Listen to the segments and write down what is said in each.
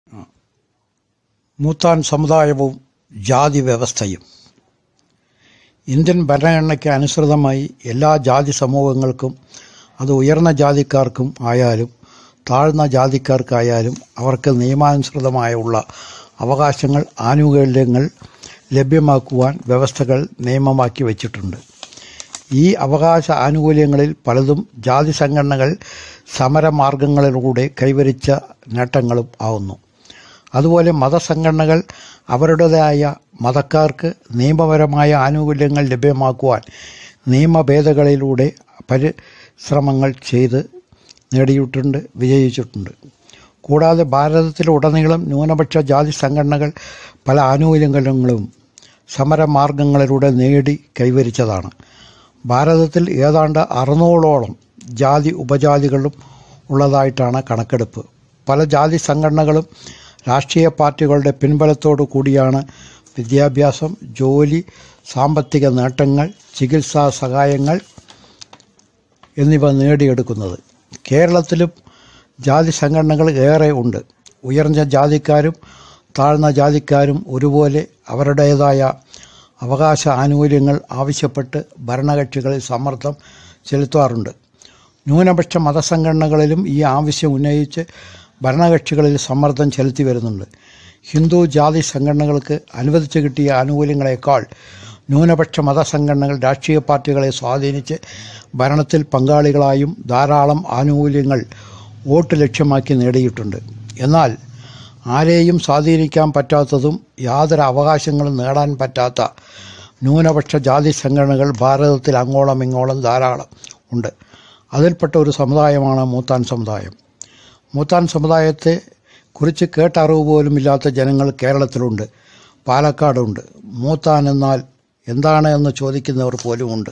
മൂത്താൻ സമുദായവും ജാതി വ്യവസ്ഥയും ഇന്ത്യൻ ഭരണഘടനയ്ക്ക് അനുസൃതമായി എല്ലാ ജാതി സമൂഹങ്ങൾക്കും അത് ഉയർന്ന ജാതിക്കാർക്കും ആയാലും താഴ്ന്ന ജാതിക്കാർക്കായാലും അവർക്ക് നിയമാനുസൃതമായ ഉള്ള അവകാശങ്ങൾ ആനുകൂല്യങ്ങൾ ലഭ്യമാക്കുവാൻ വ്യവസ്ഥകൾ നിയമമാക്കി വച്ചിട്ടുണ്ട് ഈ അവകാശ ആനുകൂല്യങ്ങളിൽ പലതും ജാതി സംഘടനകൾ സമരമാർഗങ്ങളിലൂടെ കൈവരിച്ച നേട്ടങ്ങളും ആവുന്നു അതുപോലെ മതസംഘടനകൾ അവരുടേതായ മതക്കാർക്ക് നിയമപരമായ ആനുകൂല്യങ്ങൾ ലഭ്യമാക്കുവാൻ നിയമഭേദകളിലൂടെ പരിശ്രമങ്ങൾ ചെയ്ത് നേടിയിട്ടുണ്ട് വിജയിച്ചിട്ടുണ്ട് കൂടാതെ ഭാരതത്തിലുടനീളം ന്യൂനപക്ഷ ജാതി സംഘടനകൾ പല ആനുകൂല്യങ്ങളും സമരമാർഗങ്ങളിലൂടെ നേടി കൈവരിച്ചതാണ് ഭാരതത്തിൽ ഏതാണ്ട് അറുന്നൂറോളം ജാതി ഉപജാതികളും ഉള്ളതായിട്ടാണ് കണക്കെടുപ്പ് പല ജാതി സംഘടനകളും രാഷ്ട്രീയ പാർട്ടികളുടെ പിൻബലത്തോടു കൂടിയാണ് വിദ്യാഭ്യാസം ജോലി സാമ്പത്തിക നേട്ടങ്ങൾ ചികിത്സാ സഹായങ്ങൾ എന്നിവ നേടിയെടുക്കുന്നത് കേരളത്തിലും ജാതി സംഘടനകൾ ഏറെ ഉണ്ട് ഉയർന്ന ജാതിക്കാരും താഴ്ന്ന ജാതിക്കാരും ഒരുപോലെ അവരുടേതായ അവകാശ ആനുകൂല്യങ്ങൾ ആവശ്യപ്പെട്ട് ഭരണകക്ഷികളിൽ സമ്മർദ്ദം ചെലുത്താറുണ്ട് ന്യൂനപക്ഷ മതസംഘടനകളിലും ഈ ആവശ്യം ഉന്നയിച്ച് ഭരണകക്ഷികളിൽ സമ്മർദ്ദം ചെലുത്തി വരുന്നുണ്ട് ഹിന്ദു ജാതി സംഘടനകൾക്ക് അനുവദിച്ചു കിട്ടിയ ആനുകൂല്യങ്ങളെക്കാൾ ന്യൂനപക്ഷ മതസംഘടനകൾ രാഷ്ട്രീയ പാർട്ടികളെ സ്വാധീനിച്ച് ഭരണത്തിൽ പങ്കാളികളായും ധാരാളം ആനുകൂല്യങ്ങൾ വോട്ട് ലക്ഷ്യമാക്കി നേടിയിട്ടുണ്ട് എന്നാൽ ആരെയും സ്വാധീനിക്കാൻ പറ്റാത്തതും യാതൊരു അവകാശങ്ങളും നേടാൻ പറ്റാത്ത ന്യൂനപക്ഷ ജാതി സംഘടനകൾ ഭാരതത്തിൽ അങ്ങോളം ഇങ്ങോളം ധാരാളം ഉണ്ട് അതിൽപ്പെട്ട ഒരു സമുദായമാണ് മൂത്താൻ സമുദായം മൂത്താൻ സമുദായത്തെ കുറിച്ച് കേട്ടറിവ് പോലും ഇല്ലാത്ത ജനങ്ങൾ കേരളത്തിലുണ്ട് പാലക്കാടുണ്ട് മൂത്താൻ എന്നാൽ എന്താണ് എന്ന് ചോദിക്കുന്നവർ പോലുമുണ്ട്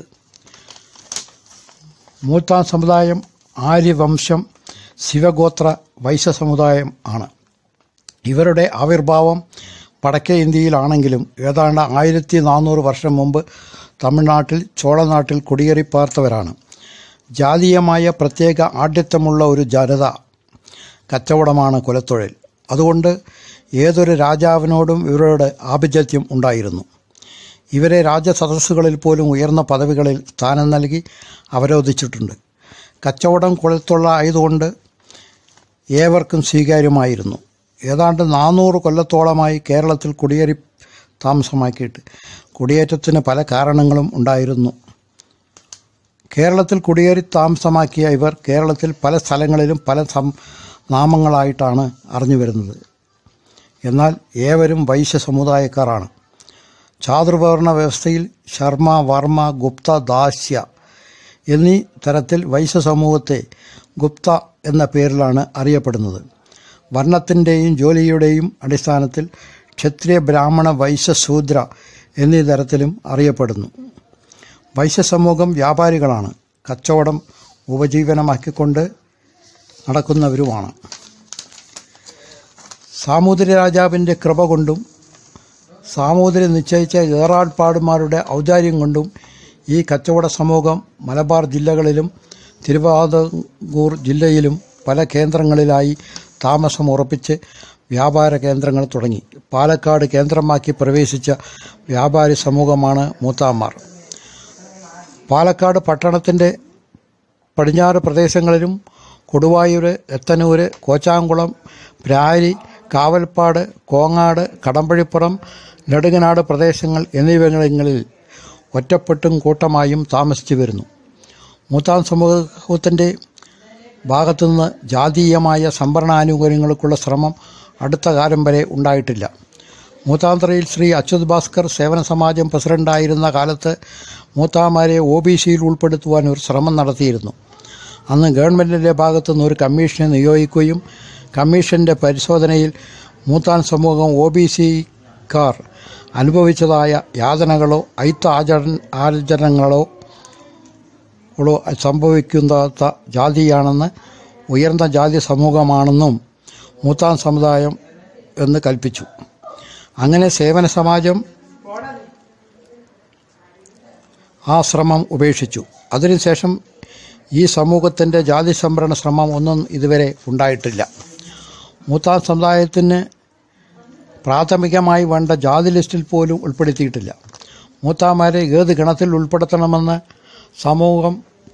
മൂത്താൻ സമുദായം ആര്യവംശം ശിവഗോത്ര വൈശ്യ സമുദായം ആണ് ഇവരുടെ ആവിർഭാവം വടക്കേ ഇന്ത്യയിലാണെങ്കിലും ഏതാണ്ട് ആയിരത്തി നാനൂറ് വർഷം മുമ്പ് തമിഴ്നാട്ടിൽ ചോളനാട്ടിൽ കുടിയേറി പാർത്തവരാണ് ജാതീയമായ പ്രത്യേക ആഢ്യത്വമുള്ള ഒരു ജനത കച്ചവടമാണ് കുലത്തൊഴിൽ അതുകൊണ്ട് ഏതൊരു രാജാവിനോടും ഇവരുടെ ആഭിജാത്യം ഉണ്ടായിരുന്നു ഇവരെ രാജസദസ്സുകളിൽ പോലും ഉയർന്ന പദവികളിൽ സ്ഥാനം നൽകി അവരോധിച്ചിട്ടുണ്ട് കച്ചവടം കുലത്തൊള്ള ആയതുകൊണ്ട് ഏവർക്കും സ്വീകാര്യമായിരുന്നു ഏതാണ്ട് നാനൂറ് കൊല്ലത്തോളമായി കേരളത്തിൽ കുടിയേറി താമസമാക്കിയിട്ട് കുടിയേറ്റത്തിന് പല കാരണങ്ങളും ഉണ്ടായിരുന്നു കേരളത്തിൽ കുടിയേറി താമസമാക്കിയ ഇവർ കേരളത്തിൽ പല സ്ഥലങ്ങളിലും പല സം നാമങ്ങളായിട്ടാണ് അറിഞ്ഞു വരുന്നത് എന്നാൽ ഏവരും വൈശ്യ സമുദായക്കാരാണ് ചാതുർവർണ്ണ വ്യവസ്ഥയിൽ ശർമ്മ വർമ്മ ഗുപ്ത ദാസ്യ എന്നീ തരത്തിൽ വൈശ്യ സമൂഹത്തെ ഗുപ്ത എന്ന പേരിലാണ് അറിയപ്പെടുന്നത് വർണ്ണത്തിൻ്റെയും ജോലിയുടെയും അടിസ്ഥാനത്തിൽ ക്ഷത്രിയ ബ്രാഹ്മണ വൈശ്യ ശൂദ്ര എന്നീ തരത്തിലും അറിയപ്പെടുന്നു വൈശ്യ സമൂഹം വ്യാപാരികളാണ് കച്ചവടം ഉപജീവനമാക്കിക്കൊണ്ട് നടക്കുന്നവരുമാണ് സാമൂതിരി രാജാവിൻ്റെ കൃപ കൊണ്ടും സാമൂതിരി നിശ്ചയിച്ച ഏറാൾപ്പാടുമാരുടെ ഔദാര്യം കൊണ്ടും ഈ കച്ചവട സമൂഹം മലബാർ ജില്ലകളിലും തിരുവിതാംകൂർ ജില്ലയിലും പല കേന്ദ്രങ്ങളിലായി താമസം ഉറപ്പിച്ച് വ്യാപാര കേന്ദ്രങ്ങൾ തുടങ്ങി പാലക്കാട് കേന്ദ്രമാക്കി പ്രവേശിച്ച വ്യാപാരി സമൂഹമാണ് മൂത്താന്മാർ പാലക്കാട് പട്ടണത്തിൻ്റെ പടിഞ്ഞാറ് പ്രദേശങ്ങളിലും കൊടുവായൂർ എത്തനൂർ കോച്ചാങ്കുളം പ്രാരി കാവൽപ്പാട് കോങ്ങാട് കടമ്പഴിപ്പുറം നെടുങ്ങനാട് പ്രദേശങ്ങൾ എന്നിവിടങ്ങളിൽ ഒറ്റപ്പെട്ടും കൂട്ടമായും താമസിച്ചു വരുന്നു മൂത്താം സമൂഹത്തിൻ്റെ ഭാഗത്തുനിന്ന് ജാതീയമായ സംഭരണാനുകൂല്യങ്ങൾക്കുള്ള ശ്രമം അടുത്ത കാലം വരെ ഉണ്ടായിട്ടില്ല മൂത്താന്തറയിൽ ശ്രീ അച്യുത് ഭാസ്കർ സേവന സമാജം പ്രസിഡന്റായിരുന്ന കാലത്ത് മൂത്താമാരെ ഒ ബി സിയിൽ ഉൾപ്പെടുത്തുവാൻ ഒരു ശ്രമം നടത്തിയിരുന്നു അന്ന് ഗവൺമെൻറ്റിൻ്റെ ഭാഗത്തു നിന്ന് ഒരു കമ്മീഷനെ നിയോഗിക്കുകയും കമ്മീഷൻ്റെ പരിശോധനയിൽ മൂത്താൻ സമൂഹം ഒ ബി സിക്കാർ അനുഭവിച്ചതായ യാതനകളോ അയിത്ത ആചര ആചരണങ്ങളോ ഉള്ളോ സംഭവിക്കാത്ത ജാതിയാണെന്ന് ഉയർന്ന ജാതി സമൂഹമാണെന്നും മൂത്താൻ സമുദായം എന്ന് കൽപ്പിച്ചു അങ്ങനെ സേവന സമാജം ആ ശ്രമം ഉപേക്ഷിച്ചു അതിനുശേഷം ഈ സമൂഹത്തിൻ്റെ ജാതി സംവരണ ശ്രമം ഒന്നും ഇതുവരെ ഉണ്ടായിട്ടില്ല മൂത്താൻ സമുദായത്തിന് പ്രാഥമികമായി വേണ്ട ജാതി ലിസ്റ്റിൽ പോലും ഉൾപ്പെടുത്തിയിട്ടില്ല മൂത്താന്മാരെ ഏത് ഗണത്തിൽ ഉൾപ്പെടുത്തണമെന്ന് സമൂഹം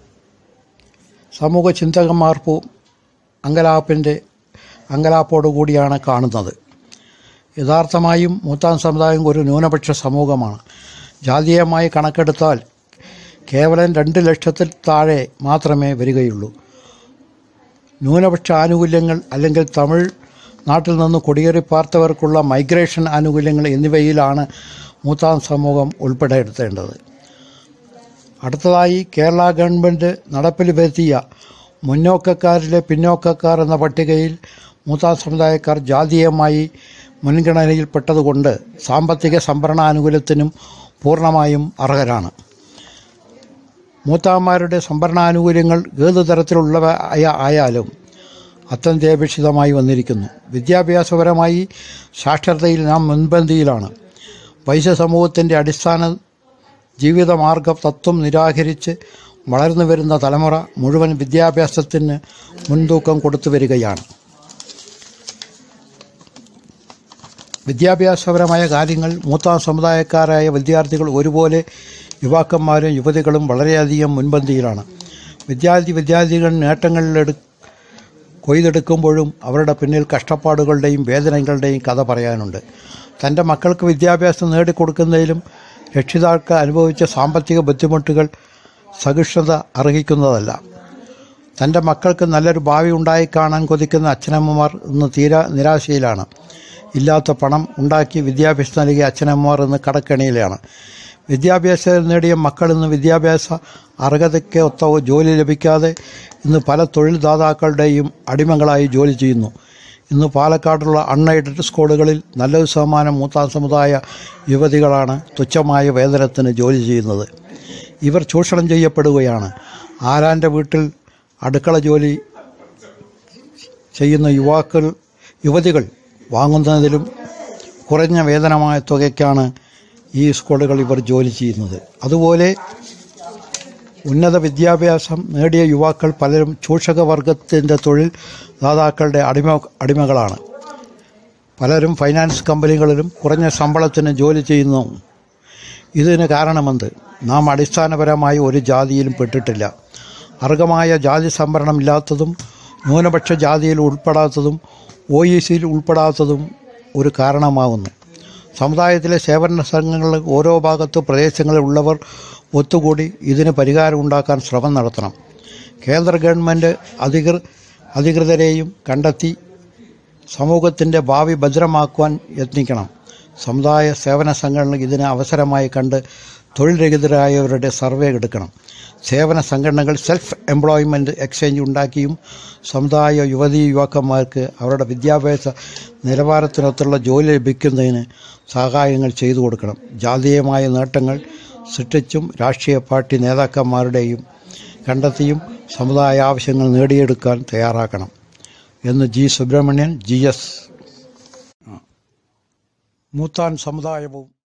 സമൂഹ ചിന്തകന്മാർ പോ അങ്കലാപ്പിൻ്റെ അങ്കലാപ്പോടുകൂടിയാണ് കാണുന്നത് യഥാർത്ഥമായും മൂത്താൻ സമുദായം ഒരു ന്യൂനപക്ഷ സമൂഹമാണ് ജാതീയമായി കണക്കെടുത്താൽ കേവലം രണ്ട് ലക്ഷത്തിൽ താഴെ മാത്രമേ വരികയുള്ളൂ ന്യൂനപക്ഷ ആനുകൂല്യങ്ങൾ അല്ലെങ്കിൽ തമിഴ് നാട്ടിൽ നിന്ന് കുടിയേറി പാർത്തവർക്കുള്ള മൈഗ്രേഷൻ ആനുകൂല്യങ്ങൾ എന്നിവയിലാണ് മൂത്താൻ സമൂഹം ഉൾപ്പെടെടുത്തേണ്ടത് അടുത്തതായി കേരള ഗവൺമെൻറ് നടപ്പിൽ വരുത്തിയ മുന്നോക്കക്കാരിലെ പിന്നോക്കക്കാർ എന്ന പട്ടികയിൽ മൂത്താൻ സമുദായക്കാർ ജാതീയമായി മുൻഗണനയിൽപ്പെട്ടതുകൊണ്ട് സാമ്പത്തിക സംഭരണാനുകൂല്യത്തിനും പൂർണ്ണമായും അർഹരാണ് മൂത്താന്മാരുടെ സംഭരണാനുകൂല്യങ്ങൾ ഏത് തരത്തിലുള്ളവ ആയ- ആയാലും അത്യന്താപേക്ഷിതമായി വന്നിരിക്കുന്നു വിദ്യാഭ്യാസപരമായി സാക്ഷരതയിൽ നാം മുൻപന്തിയിലാണ് വൈശ്യ സമൂഹത്തിൻ്റെ അടിസ്ഥാന ജീവിതമാർഗ തത്വം നിരാകരിച്ച് വളർന്നു വരുന്ന തലമുറ മുഴുവൻ വിദ്യാഭ്യാസത്തിന് മുൻതൂക്കം കൊടുത്തു വരികയാണ് വിദ്യാഭ്യാസപരമായ കാര്യങ്ങൾ മൂത്താം സമുദായക്കാരായ വിദ്യാർത്ഥികൾ ഒരുപോലെ യുവാക്കന്മാരും യുവതികളും വളരെയധികം മുൻപന്തിയിലാണ് വിദ്യാർത്ഥി വിദ്യാർത്ഥികൾ നേട്ടങ്ങളിലെടു കൊയ്തെടുക്കുമ്പോഴും അവരുടെ പിന്നിൽ കഷ്ടപ്പാടുകളുടെയും വേദനകളുടെയും കഥ പറയാനുണ്ട് തൻ്റെ മക്കൾക്ക് വിദ്യാഭ്യാസം നേടിക്കൊടുക്കുന്നതിലും രക്ഷിതാക്കൾ അനുഭവിച്ച സാമ്പത്തിക ബുദ്ധിമുട്ടുകൾ സഹിഷ്ണുത അർഹിക്കുന്നതല്ല തൻ്റെ മക്കൾക്ക് നല്ലൊരു ഭാവി ഉണ്ടായി കാണാൻ കൊതിക്കുന്ന അച്ഛനമ്മമാർ ഇന്ന് തീരാ നിരാശയിലാണ് ഇല്ലാത്ത പണം ഉണ്ടാക്കി വിദ്യാഭ്യാസം നൽകിയ അച്ഛനമ്മമാർ ഇന്ന് കടക്കണിയിലാണ് വിദ്യാഭ്യാസം നേടിയ മക്കൾ ഇന്ന് വിദ്യാഭ്യാസ അർഹതയ്ക്ക് ഒത്ത ജോലി ലഭിക്കാതെ ഇന്ന് പല തൊഴിൽ ദാതാക്കളുടെയും അടിമകളായി ജോലി ചെയ്യുന്നു ഇന്ന് പാലക്കാടുള്ള അൺഎയ്ഡഡ് സ്കൂളുകളിൽ നല്ലൊരു ശതമാനം മൂത്താം സമുദായ യുവതികളാണ് തുച്ഛമായ വേതനത്തിന് ജോലി ചെയ്യുന്നത് ഇവർ ചൂഷണം ചെയ്യപ്പെടുകയാണ് ആരാൻ്റെ വീട്ടിൽ അടുക്കള ജോലി ചെയ്യുന്ന യുവാക്കൾ യുവതികൾ വാങ്ങുന്നതിലും കുറഞ്ഞ വേതനമായ തുകയ്ക്കാണ് ഈ സ്കൂളുകൾ ഇവർ ജോലി ചെയ്യുന്നത് അതുപോലെ ഉന്നത വിദ്യാഭ്യാസം നേടിയ യുവാക്കൾ പലരും ചൂഷകവർഗത്തിൻ്റെ തൊഴിൽ ദാതാക്കളുടെ അടിമ അടിമകളാണ് പലരും ഫൈനാൻസ് കമ്പനികളിലും കുറഞ്ഞ ശമ്പളത്തിന് ജോലി ചെയ്യുന്നു ഇതിന് കാരണമെന്ത് നാം അടിസ്ഥാനപരമായി ഒരു ജാതിയിലും പെട്ടിട്ടില്ല അർഹമായ ജാതി സംവരണം ഇല്ലാത്തതും ന്യൂനപക്ഷ ജാതിയിൽ ഉൾപ്പെടാത്തതും ഒ ഇ സിയിൽ ഉൾപ്പെടാത്തതും ഒരു കാരണമാകുന്നു സമുദായത്തിലെ സേവന സംഘങ്ങളിൽ ഓരോ ഭാഗത്ത് പ്രദേശങ്ങളിൽ ഉള്ളവർ ഒത്തുകൂടി ഇതിന് പരിഹാരം ഉണ്ടാക്കാൻ ശ്രമം നടത്തണം കേന്ദ്ര ഗവൺമെൻറ് അധികൃ അധികൃതരെയും കണ്ടെത്തി സമൂഹത്തിൻ്റെ ഭാവി ഭദ്രമാക്കുവാൻ യത്നിക്കണം സമുദായ സേവന സംഘടന ഇതിന് അവസരമായി കണ്ട് തൊഴിൽ രഹിതരായവരുടെ സർവേ എടുക്കണം സേവന സംഘടനകൾ സെൽഫ് എംപ്ലോയ്മെൻറ്റ് എക്സ്ചേഞ്ച് ഉണ്ടാക്കിയും സമുദായ യുവതീ യുവാക്കന്മാർക്ക് അവരുടെ വിദ്യാഭ്യാസ നിലവാരത്തിനൊത്തുള്ള ജോലി ലഭിക്കുന്നതിന് സഹായങ്ങൾ ചെയ്തു കൊടുക്കണം ജാതീയമായ നേട്ടങ്ങൾ സൃഷ്ടിച്ചും രാഷ്ട്രീയ പാർട്ടി നേതാക്കന്മാരുടെയും കണ്ടെത്തിയും സമുദായ ആവശ്യങ്ങൾ നേടിയെടുക്കാൻ തയ്യാറാക്കണം എന്ന് G Subramanian G S Moothan സമുദായവും